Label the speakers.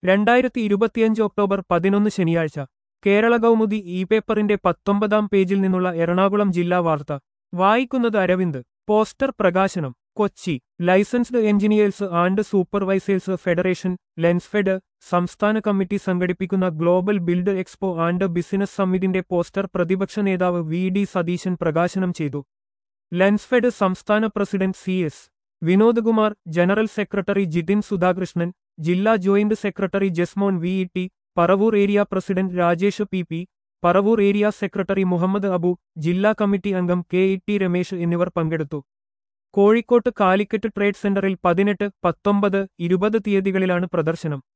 Speaker 1: രണ്ടായിരത്തി ഇരുപത്തിയഞ്ച് ഒക്ടോബർ പതിനൊന്ന് ശനിയാഴ്ച കേരള കൗമുദി ഇ പേപ്പറിന്റെ പത്തൊമ്പതാം പേജിൽ നിന്നുള്ള എറണാകുളം ജില്ലാ വാർത്ത വായിക്കുന്നത് അരവിന്ദ് പോസ്റ്റർ പ്രകാശനം Kochi licensed engineers and supervisors federation Lensfed സംസ്ഥാന കമ്മിറ്റി സംഘടിപ്പിക്കുന്ന global build expo and business സമ്മിറ്റിന്റെ പോസ്റ്റർ പ്രതിപക്ഷ നേതാവ് വി ഡി സതീശൻ പ്രകാശനം ചെയ്തു ലെൻസ്ഫെഡ് സംസ്ഥാന president C S Vinodkumar general secretary Jithin Sudhakrishnan ജില്ലാ joint secretary Jasmon V E T Paravur area president Rajesh P P Paravur area secretary Muhammad Abu ജില്ലാ കമ്മിറ്റി അംഗം കെ ഇ ടി രമേശ് എന്നിവർ പങ്കെടുത്തു കോഴിക്കോട്ട് കാലിക്കറ്റ് ട്രേഡ് സെന്ററിൽ പതിനെട്ട് പത്തൊമ്പത് ഇരുപത് തീയതികളിലാണ് പ്രദർശനം